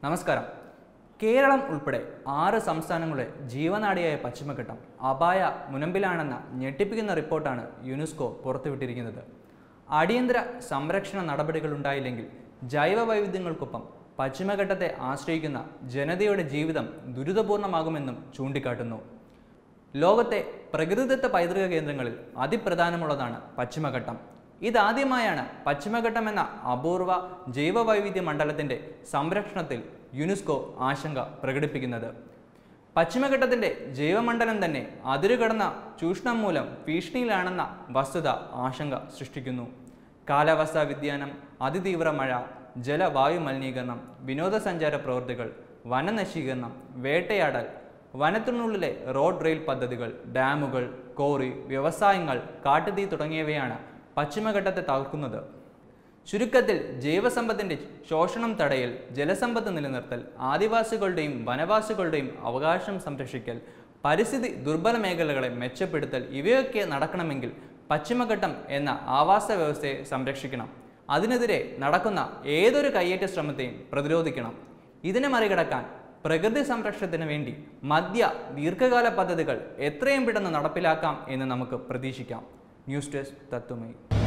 നമസ്കാരം കേരളം ഉൾപ്പെടെ ആറ് സംസ്ഥാനങ്ങളുടെ ജീവനാഡിയായ പശ്ചിമഘട്ടം അപായ മുനമ്പിലാണെന്ന ഞെട്ടിപ്പിക്കുന്ന റിപ്പോർട്ടാണ് യുനെസ്കോ പുറത്തുവിട്ടിരിക്കുന്നത് അടിയന്തര സംരക്ഷണ നടപടികൾ ഉണ്ടായില്ലെങ്കിൽ ജൈവ വൈവിധ്യങ്ങൾക്കൊപ്പം പശ്ചിമഘട്ടത്തെ ആശ്രയിക്കുന്ന ജനതയുടെ ജീവിതം ദുരിതപൂർണമാകുമെന്നും ചൂണ്ടിക്കാട്ടുന്നു ലോകത്തെ പ്രകൃതിദത്ത പൈതൃക കേന്ദ്രങ്ങളിൽ അതിപ്രധാനമുള്ളതാണ് പശ്ചിമഘട്ടം ഇതാദ്യമായാണ് പശ്ചിമഘട്ടം എന്ന അപൂർവ ജൈവവൈവിധ്യ മണ്ഡലത്തിന്റെ സംരക്ഷണത്തിൽ യുനെസ്കോ ആശങ്ക പ്രകടിപ്പിക്കുന്നത് പശ്ചിമഘട്ടത്തിന്റെ ജൈവമണ്ഡലം തന്നെ അതിരുകടന്ന ചൂഷണം മൂലം ഭീഷണിയിലാണെന്ന വസ്തുത ആശങ്ക സൃഷ്ടിക്കുന്നു കാലാവസ്ഥാ വ്യതിയാനം അതിതീവ്ര മഴ ജലവായു മലിനീകരണം വിനോദസഞ്ചാര പ്രവൃത്തികൾ വനനശീകരണം വേട്ടയാടൽ വനത്തിനുള്ളിലെ റോഡ് റെയിൽ പദ്ധതികൾ ഡാമുകൾ കോറി വ്യവസായങ്ങൾ കാട്ടുതീ തുടങ്ങിയവയാണ് പശ്ചിമഘട്ടത്തെ തകർക്കുന്നത് ചുരുക്കത്തിൽ ജൈവസമ്പത്തിന്റെ ശോഷണം തടയൽ ജലസമ്പത്ത് നിലനിർത്തൽ ആദിവാസികളുടെയും വനവാസികളുടെയും അവകാശം സംരക്ഷിക്കൽ പരിസ്ഥിതി ദുർബല മേഖലകളെ മെച്ചപ്പെടുത്തൽ ഇവയൊക്കെ നടക്കണമെങ്കിൽ പശ്ചിമഘട്ടം എന്ന ആവാസ വ്യവസ്ഥയെ സംരക്ഷിക്കണം അതിനെതിരെ നടക്കുന്ന ഏതൊരു കയ്യേറ്റ ശ്രമത്തെയും പ്രതിരോധിക്കണം ഇതിനെ മറികടക്കാൻ പ്രകൃതി സംരക്ഷണത്തിന് വേണ്ടി മധ്യ ദീർഘകാല പദ്ധതികൾ എത്രയും പെട്ടെന്ന് നടപ്പിലാക്കാം എന്ന് നമുക്ക് പ്രതീക്ഷിക്കാം ന്യൂസ് ഡെസ്ക് തത്വമയി